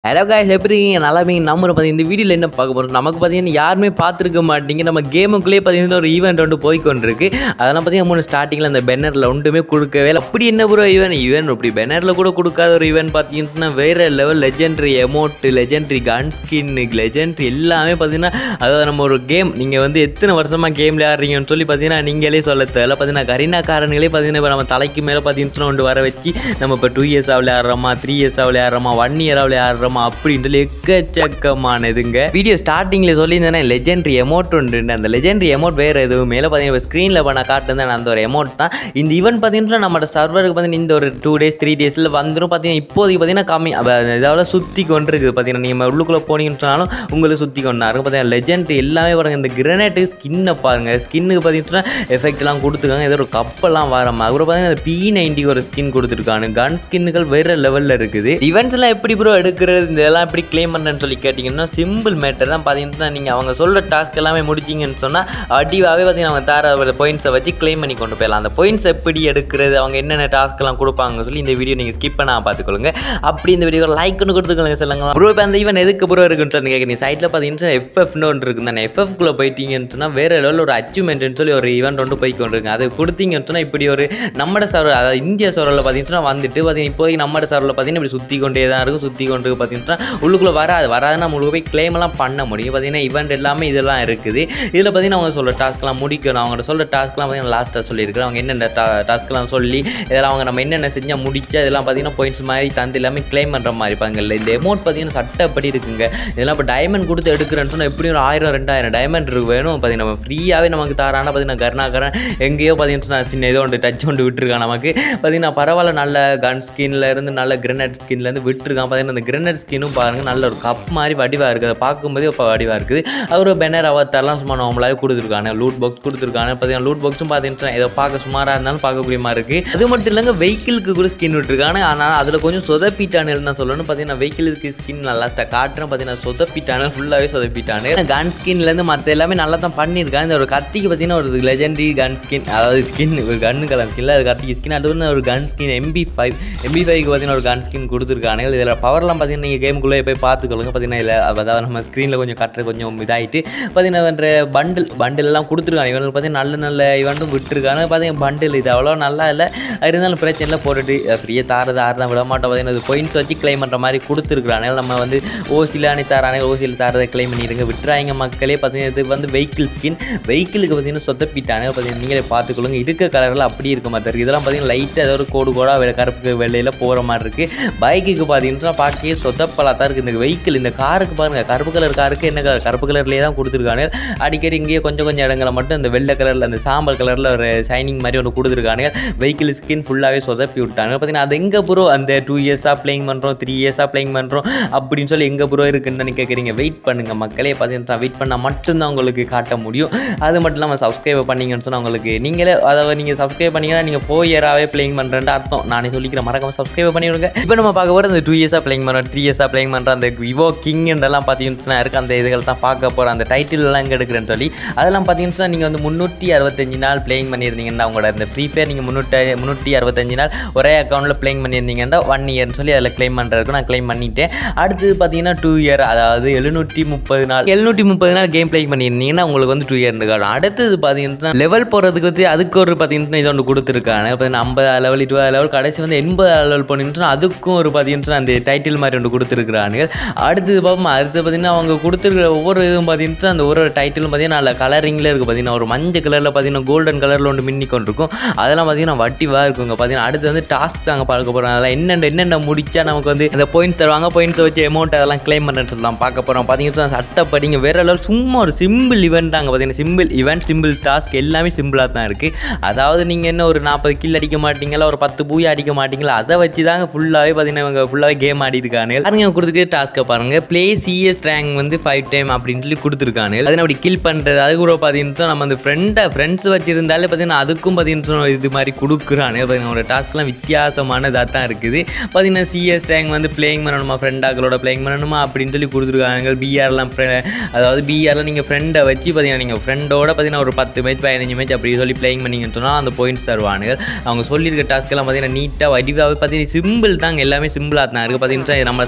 hello guys எப்படி இருக்கீங்க நல்லா இருக்கீங்க நம்ம பார்த்தீங்க இந்த வீடியோவில் என்ன பார்க்க போகிறோம் நமக்கு பார்த்தீங்கன்னா யாருமே பார்த்துருக்க மாட்டீங்க நம்ம கேமுக்குள்ளேயே பார்த்தீங்கன்னா ஒரு ஈவெண்ட் ஒன்று போய்க்கொண்டிருக்கு அதெல்லாம் பார்த்தீங்கன்னா மூணு ஸ்டார்டிங்கில் அந்த பெனரில் ஒன்றுமே கொடுக்கவே இல்லை அப்படி என்ன ப்ரோ ஈவெண்ட் ஈவெண்ட் அப்படி பெனரில் கூட கொடுக்காத ஒரு ஈவெண்ட் பார்த்தீங்கன்னா வேறு level legendary amount legendary gun skin legendary எல்லாமே பார்த்தீங்கன்னா அதாவது நம்ம ஒரு கேம் நீங்கள் வந்து எத்தனை வருஷமாக கேம் விளையாடுறீங்கன்னு சொல்லி பார்த்தீங்கன்னா நீங்களே சொல்ல தேவையில்ல பார்த்தீங்கன்னா கரீனாக்காரங்களே பார்த்தீங்கன்னா இப்போ நம்ம தலைக்கு மேலே பார்த்தீங்கன்னா ஒன்று வர வச்சு நம்ம இப்போ டூ இயர்ஸாக விளையாடுறோமா த்ரீ இயர்ஸாக விளையாடுறோமா ஒன் இயராக விளையாடுறோமா அப்படின்ட்டு எக்கச்சக்கமானதுங்க வீடியோ ஸ்டார்டிங்கில் சொல்லியிருந்தேன் லெஜெண்டரி எமௌண்ட் உண்டு அந்த லெஜெண்டரி எமௌண்ட் வேறு எதுவும் மேலே பார்த்தீங்கன்னா ஸ்க்ரீனில் இப்போ நான் காட்டுறேன் அந்த ஒரு எமௌண்ட் தான் இந்த ஈவெண்ட் பார்த்தீங்கன்னா நம்ம சர்வருக்கு பார்த்தீங்கன்னா இந்த ஒரு டூ டேஸ் த்ரீ டேஸில் வந்துடும் பார்த்தீங்கன்னா இப்போதைக்கு பார்த்தீங்கன்னா கம்மி அப்ப இதால் சுற்றி கொண்டு இருக்குது பார்த்தீங்கன்னா நீங்கள் உள்ளுக்குள்ளே போனீங்கன்னு சொன்னாலும் உங்களுக்கு சுற்றி கொண்டா இருக்கும் பார்த்தீங்கன்னா லெஜெண்ட் எல்லாமே பாருங்க இந்த கிரனேட்டு ஸ்கின்னை பாருங்க ஸ்கின்னுக்கு பார்த்தீங்கன்னா எஃபெக்ட்லாம் கொடுத்துருக்காங்க ஏதோ ஒரு கப்பெல்லாம் வர மாதிரி அப்புறம் பார்த்தீங்கன்னா பி நைன்டிக்கு ஒரு ஸ்கின் கொடுத்துருக்காங்க கன் ஸ்கின்னுகள் வேறு லெவலில் இருக்குது ஈவெண்ட்ஸ் எல்லாம் எப்படி ப்ரோ எடுக்கிறது இதெல்லாம் எப்படி க்ளைம் பண்ணுறேன்னு சொல்லி கேட்டிங்கன்னா சிம்பிள் மேட்டர் தான் பார்த்தீங்கன்னா நீங்கள் அவங்க சொல்கிற டாஸ்க் எல்லாமே முடிச்சிங்கன்னு சொன்னால் அடிவாகவே பார்த்தீங்கன்னா அவங்க தர பாயிண்ட்ஸை வச்சு க்ளைம் பண்ணி கொண்டு போயிடலாம் அந்த பாயிண்ட்ஸ் எப்படி எடுக்கிறது அவங்க என்னென்ன டாஸ்க்லாம் கொடுப்பாங்க சொல்லி இந்த வீடியோ நீங்கள் ஸ்கிப் பண்ணால் பார்த்துக்கொள்ளுங்க அப்படி இந்த வீடியோ லைக் ஒன்று கொடுத்துக்கொள்ளுங்க சொல்லுங்க ப்ரோ இப்போ அந்த ஈவன் எதுக்கு ப்ரோ இருக்குன்னு சொல்லி கேட்குறீங்க சைட்டில் பார்த்தீங்கன்னா எஃப்எஃப்னு ஒன்று இருக்குது தானே எஃப்எஃப்குள்ளே போயிட்டீங்கன்னு சொன்னால் வேறு லெவலில் ஒரு அச்சீவ்மெண்ட்னு சொல்லி ஒரு ஈவெண்ட் ஒன்று போய் கொண்டிருக்கு அது கொடுத்தீங்கன்னு சொன்னால் இப்படி ஒரு நம்மட சர்வர் அதாவது இந்திய சர்வரில் பார்த்தீங்கன்னா வந்துட்டு பார்த்தீங்கன்னா இப்போதைக்கு நம்மட சர்வரில் பார்த்தீங்கன்னா இப்படி சுற்றி கொண்டே தான் இருக்கும் சுற்றி கொண்டு இருக்கு பார்த்தீங்கன்னா உள்ளுக்குள்ளே வராது வராதுன்னா முழுக்க போய் claim எல்லாம் பண்ண முடியும் பார்த்தீங்கன்னா ஈவெண்ட் எல்லாமே இதெல்லாம் இருக்குது இதில் பார்த்தீங்கன்னா அவங்க சொல்கிற டாஸ்க்லாம் முடிக்கணும் அவங்க சொல்கிற டாஸ்க்லாம் பார்த்தீங்கன்னா லாஸ்ட்டாக சொல்லியிருக்காங்க அவங்க என்னென்ன டாஸ்க்லாம் சொல்லி இதெல்லாம் அவங்க நம்ம என்னென்ன செஞ்சால் முடிச்சு அதெல்லாம் பார்த்தீங்கன்னா பாயிண்ட்ஸ் மாதிரி தந்து எல்லாமே க்ளைம் பண்ணுற மாதிரி இருப்பாங்கல்ல இந்த அமௌண்ட் பார்த்தீங்கன்னா சட்டப்படி இருக்குங்க இதெல்லாம் இப்போ டைமண்ட் கொடுத்து எடுக்கிறேன்னு சொன்னால் எப்படியும் ஒரு ஆயிரம் ரெண்டாயிரம் டைமண்ட் இருக்கு வேணும் பார்த்தீங்கன்னா நம்ம ஃப்ரீயாகவே நமக்கு தாரான பார்த்தீங்கன்னா கருணாகரன் எங்கேயோ பார்த்தீங்கன்னா சின்ன ஏதோ ஒன்று டச் ஒன்று விட்டுருக்கான் நமக்கு பார்த்தீங்கன்னா பரவாயில்ல நல்ல கன் ஸ்கின்ல இருந்து நல்ல கிரனட் ஸ்கின்லேருந்து விட்டுருக்கான் பார்த்தீங்கன்னா அந்த கிரனட் ஸ்கின்னும் பாருங்கள் நல்ல ஒரு கப் மாதிரி வடிவாக இருக்குது அதை பார்க்கும்போதே இப்போ வடிவாக இருக்குது அவர் பெனர் அவத்தாரெல்லாம் சும்மா நார்மலாகவே கொடுத்துருக்காங்க லூட் பாக்ஸ் கொடுத்துருக்காங்க பார்த்தீங்கன்னா லூட் பாக்ஸும் பார்த்தீங்கன்னா ஏதோ பார்க்க சுமாராக இருந்தாலும் பார்க்கக்கூடிய மாதிரி இருக்குது அது மட்டும் இல்லைங்க வெஹிக்கிளுக்கு கூட ஸ்கின் விட்டுருக்காங்க ஆனால் அதில் கொஞ்சம் சொதப்பிட்டானு தான் சொல்லணும் பார்த்தீங்கன்னா வெஹிக்கிளுக்கு ஸ்கின் நல்லா காட்டுறேன் பார்த்தீங்கன்னா சொதப்பிட்டானு ஃபுல்லாகவே சொதப்பிட்டானு கன் ஸ்கின்லேருந்து மற்ற எல்லாமே நல்லா தான் பண்ணியிருக்காங்க இந்த ஒரு கத்திக்கு பார்த்தீங்கன்னா ஒரு லெஜெண்டரி கன் ஸ்கின் அதாவது ஸ்கின் ஒரு கன்னு கலர் ஸ்கின் அது கத்திக்கு ஸ்கின் அது வந்து ஒரு gun skin MP five MP ஃபைவ்க்கு பார்த்தீங்கன்னா ஒரு கன் ஸ்கின் கொடுத்துருக்காங்க இதில் பவர்லாம் பார்த்தீங்கன்னா நீங்கள் கேமுக்குள்ளே போய் பார்த்துக்கொள்ளுங்க பார்த்தீங்கன்னா இதில் அதாவது நம்ம ஸ்க்ரீனில் கொஞ்சம் கட்டுற கொஞ்சம் இதாகிட்டு பார்த்தீங்கன்னா வேற பண்டில் பண்டில் எல்லாம் கொடுத்துருக்காங்க இவங்களுக்கு பார்த்தீங்கன்னா நல்ல நல்ல இவன்ட்டும் விட்டுருக்காங்க பார்த்தீங்கன்னா பண்டில் இது அவ்வளோ நல்லா இல்லை இருந்தாலும் பிரச்சனை இல்லை போட்டுட்டு ஃப்ரீயாக தாரது ஆறுதான் விட மாட்டோம் பார்த்தீங்கன்னா இது பாயிண்ட்ஸ் வச்சு க்ளைம் பண்ணுற மாதிரி கொடுத்துருக்குறாங்க நம்ம வந்து ஓசியில் அணி தாரானே ஓசியில் தாரதை க்ளைம் பண்ணிடுங்க விட்டுறாங்க மக்களே பார்த்தீங்கன்னா இது வந்து வெஹிக்கிள் ஸ்கின் வெஹிக்கிளுக்கு பார்த்தீங்கன்னா சொத்தப்பிட்டானே பார்த்தீங்கன்னா நீங்களே பார்த்துக்கொள்ளுங்க இருக்க கலரில் அப்படி இருக்க மாதிரி இருக்குது இதெல்லாம் பார்த்தீங்கன்னா லைட்டாக ஏதோ ஒரு கோடு கோடாக கருப்புக்கு வெள்ளையில் போகிற மாதிரி இருக்குது பைக்குக்கு பார்த்தீங்கன்னா பார்க்கவே சொத்தப்பலாக தான் இருக்குது இந்த வெஹிக்கிள் இந்த காருக்கு பாருங்கள் கருப்பு கலர் காருக்கு என்ன கலர் கருப்பு கலர்லேயே தான் கொடுத்துருக்காங்க அடிக்கடி இங்கேயே கொஞ்சம் கொஞ்சம் இடங்களை மட்டும் இந்த வெள்ளை கலரில் அந்த சாம்பல் கலரில் ஒரு ஷைனிங் மாதிரி ஒன்று கொடுத்துருக்காங்க வெஹிக்கிள் ஸ்கின் ஃபுல்லாகவே சொதப்பி விட்டாங்க பார்த்தீங்கன்னா அது எங்கே ப்ரோ அந்த டூ இயர்ஸாக ப்ளேயிங் பண்ணுறோம் த்ரீ இயர்ஸாக ப்ளேயிங் பண்ணுறோம் அப்படின்னு சொல்லி எங்கே ப்ரோ இருக்குன்னு கேட்குறீங்க வெயிட் பண்ணுங்கள் மக்களே பார்த்தீங்கன்னா வெயிட் பண்ணால் மட்டும்தான் உங்களுக்கு காட்ட முடியும் அது மட்டும் இல்லாமல் சப்ஸ்கிரைப் பண்ணீங்கன்னு சொன்னால் உங்களுக்கு நீங்களே அதாவது நீங்கள் சப்ஸ்கிரைப் பண்ணீங்கன்னா நீங்கள் ஃபோர் இயராகவே ப்ளேயிங் பண்ணுறேன்ட்டு அர்த்தம் நானே சொல்லிக்கிறேன் மறக்காம சப்ஸ்கிரைப் பண்ணி விடுங்க இப்போ நம்ம பார்க்க போகிற அந்த டூ இயர்ஸாக ப்ளேயிங் பண்ணுறோம் த்ரீ இயர்ஸாக ப்ளேயிங் பண்ணுற அந்த விவோ கிங் என்றெல்லாம் பார்த்தீங்கன்னா இருக்குது அந்த இதுகள் தான் பார்க்க போகிற அந்த டைட்டில்லாம் எங்கே எடுக்கிறேன்னு சொல்லி அதெல்லாம் பார்த்தீங்கன்னா நீங்கள் வந்து முந்நூற்றி அறுபத்தஞ்சு நாள் ப்ளேயிங் பண்ணியிருந்தீங்கன்னா உங்களோட அந்த ஃப்ரீ ஃபயர் நீங்கள் முந்நூற்றி முந்நூற்றி அறுபத்தஞ்சு நாள் ஒரே அக்கௌண்ட்டில் ப்ளேயிங் பண்ணியிருந்தீங்கன்னா ஒன் இயர்னு சொல்லி அதில் க்ளைம் பண்ணுறதுக்கு நான் க்ளைம் பண்ணிட்டேன் அடுத்தது பார்த்தீங்கன்னா டூ இயர் அதாவது எழுநூற்றி முப்பது நாள் எழுநூற்றி முப்பது நாள் கேம் ப்ளே பண்ணியிருந்தீங்கன்னா உங்களுக்கு வந்து டூ இயர் காணும் அடுத்தது பார்த்தீங்கன்னா லெவல் போகிறதுக்கு வந்து அதுக்கு ஒரு பார்த்தீங்கன்னா இது ஒன்று கொடுத்துருக்காங்க பார்த்தீங்கன்னா ஐம்பது லெவல் இருபது லெவல் கடைசி வந்து எண்பது லெவல் பண்ணிட்டு அதுக்கும் ஒரு பார்த்தீங்கன்னா அந்த டைட்டில் மாதிரி ஒன்று கொடுத்துருக்குறாங்க அடுத்தது பார்ப்போம் அடுத்து பார்த்தீங்கன்னா அவங்க கொடுத்துருக்கிற ஒவ்வொரு இதுவும் பார்த்தீங்கன்னா அந்த ஒரு ஒரு டைட்டிலும் பார்த்தீங்கன்னா நல்ல கலரிங்கில் இருக்குது பார்த்தீங்கன்னா ஒரு மஞ்சள் கலரில் பார்த்தீங்கன்னா கோல்டன் கலரில் ஒன்று மின்னி கொண்டிருக்கும் அதெல்லாம் பார்த்தீங்கன்னா வட்டிவாக இருக்குங்க பார்த்தீங்கன்னா அடுத்து வந்து டாஸ்க் தாங்க பார்க்க போகிறோம் அதெல்லாம் என்னென்ன என்னென்ன முடிச்சா நமக்கு வந்து அந்த பாயிண்ட் தருவாங்க பாயிண்ட்ஸை வச்சு அமௌண்ட் அதெல்லாம் க்ளைம் பண்ணுறேன்னு சொல்லலாம் பார்க்க போகிறோம் பார்த்தீங்கன்னா சட்டப்படிங்க வேற லெவல் சும்மா ஒரு சிம்பிள் ஈவெண்ட் தாங்க பார்த்தீங்கன்னா சிம்பிள் ஈவெண்ட் சிம்பிள் டாஸ்க் எல்லாமே சிம்பிளாக தான் இருக்குது அதாவது நீங்கள் என்ன ஒரு நாற்பது கில் அடிக்க மாட்டீங்களா ஒரு பத்து பூயை அடிக்க மாட்டீங்களா அதை வச்சு தாங்க ஃபுல்லாகவே பார்த்தீங்கன்னா இவங்க ஃபுல்லாகவே கேம் ஆடி இருக்காங்க பாருங்க கொடுத்துருக்க டாஸ்க்கை பாருங்க ப்ளே சிஎஸ் ரேங்க் வந்து ஃபைவ் டைம் அப்படின்னு சொல்லி கொடுத்துருக்காங்க அதை அப்படி கில் பண்ணுறது அது கூட பார்த்தீங்கன்னா நம்ம அந்த ஃப்ரெண்டை ஃப்ரெண்ட்ஸ் வச்சிருந்தாலே பார்த்தீங்கன்னா அதுக்கும் பார்த்தீங்கன்னா இது மாதிரி கொடுக்குறானு பார்த்தீங்கன்னா ஒரு டாஸ்க்லாம் வித்தியாசமானதாக தான் இருக்குது பார்த்தீங்கன்னா சிஎஸ் ரேங்க் வந்து பிளேயிங் பண்ணணுமா ஃப்ரெண்டாக்களோட பிளேயிங் பண்ணணுமா அப்படின்னு சொல்லி கொடுத்துருக்காங்க பிஆர்லாம் அதாவது பிஆரில் நீங்கள் ஃப்ரெண்டை வச்சு பார்த்தீங்கன்னா நீங்கள் ஃப்ரெண்டோட பார்த்தீங்கன்னா ஒரு பத்து மேட்ச் பதினஞ்சு மேட்ச் அப்படி சொல்லி பிளேயிங் பண்ணிங்கன்னு சொன்னால் அந்த பாயிண்ட்ஸ் தருவானுங்க அவங்க சொல்லியிருக்க டாஸ்க்கெல்லாம் பார்த்தீங்கன்னா நீட்டாக வடிவாகவே பார்த்தீங்கன்னா சிம்பிள் தாங்க எல்லாமே சிம்பிளாக தான் இருக்குது பார்த்தீங்கன்னா நம்ம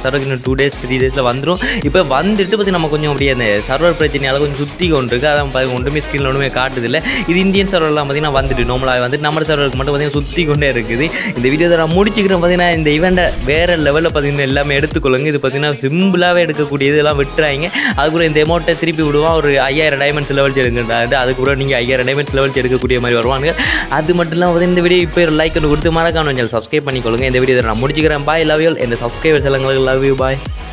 சர்வருக்கு இன்னும் டூ டேஸ் த்ரீ டேஸில் வந்துடும் இப்போ வந்துட்டு பற்றி நம்ம கொஞ்சம் அப்படியே அந்த சர்வர் பிரச்சனையால் கொஞ்சம் சுற்றி கொண்டு இருக்கு அதான் பாருங்க ஒன்றுமே ஸ்க்ரீனில் ஒன்றுமே காட்டுதில்ல இது இந்தியன் சர்வர்லாம் பார்த்தீங்கன்னா வந்துட்டு நார்மலாக வந்துட்டு நம்ம சர்வருக்கு மட்டும் பார்த்தீங்கன்னா சுற்றி கொண்டே இருக்குது இந்த வீடியோ நான் முடிச்சுக்கிறேன் பார்த்தீங்கன்னா இந்த ஈவெண்ட்டை வேறு லெவலில் பார்த்தீங்கன்னா எல்லாமே எடுத்துக்கொள்ளுங்க இது பார்த்தீங்கன்னா சிம்பிளாகவே எடுக்கக்கூடியது எல்லாம் விட்டுறாங்க அதுக்குள்ள இந்த அமௌண்ட்டை திருப்பி விடுவான் ஒரு ஐயாயிரம் டைமண்ட்ஸ் லெவல் எடுங்கன்றாரு அதுக்கப்புறம் நீங்கள் ஐயாயிரம் டைமண்ட்ஸ் லெவல் எடுக்கக்கூடிய மாதிரி வருவாங்க அது மட்டும் இல்லாமல் பார்த்தீங்கன்னா இந்த வீடியோ இப்போ லைக் ஒன்று கொடுத்து மறக்காம சேனல் சப்ஸ்கிரைப் பண்ணிக்கொள்ளுங்க இந்த வீடியோ நான் முடிச்சுக்கிறேன் பாய் லவ் யூ இந்த சப்ஸ்கிரைபர்ஸ் எல்லாம் லவ் யூ பாய்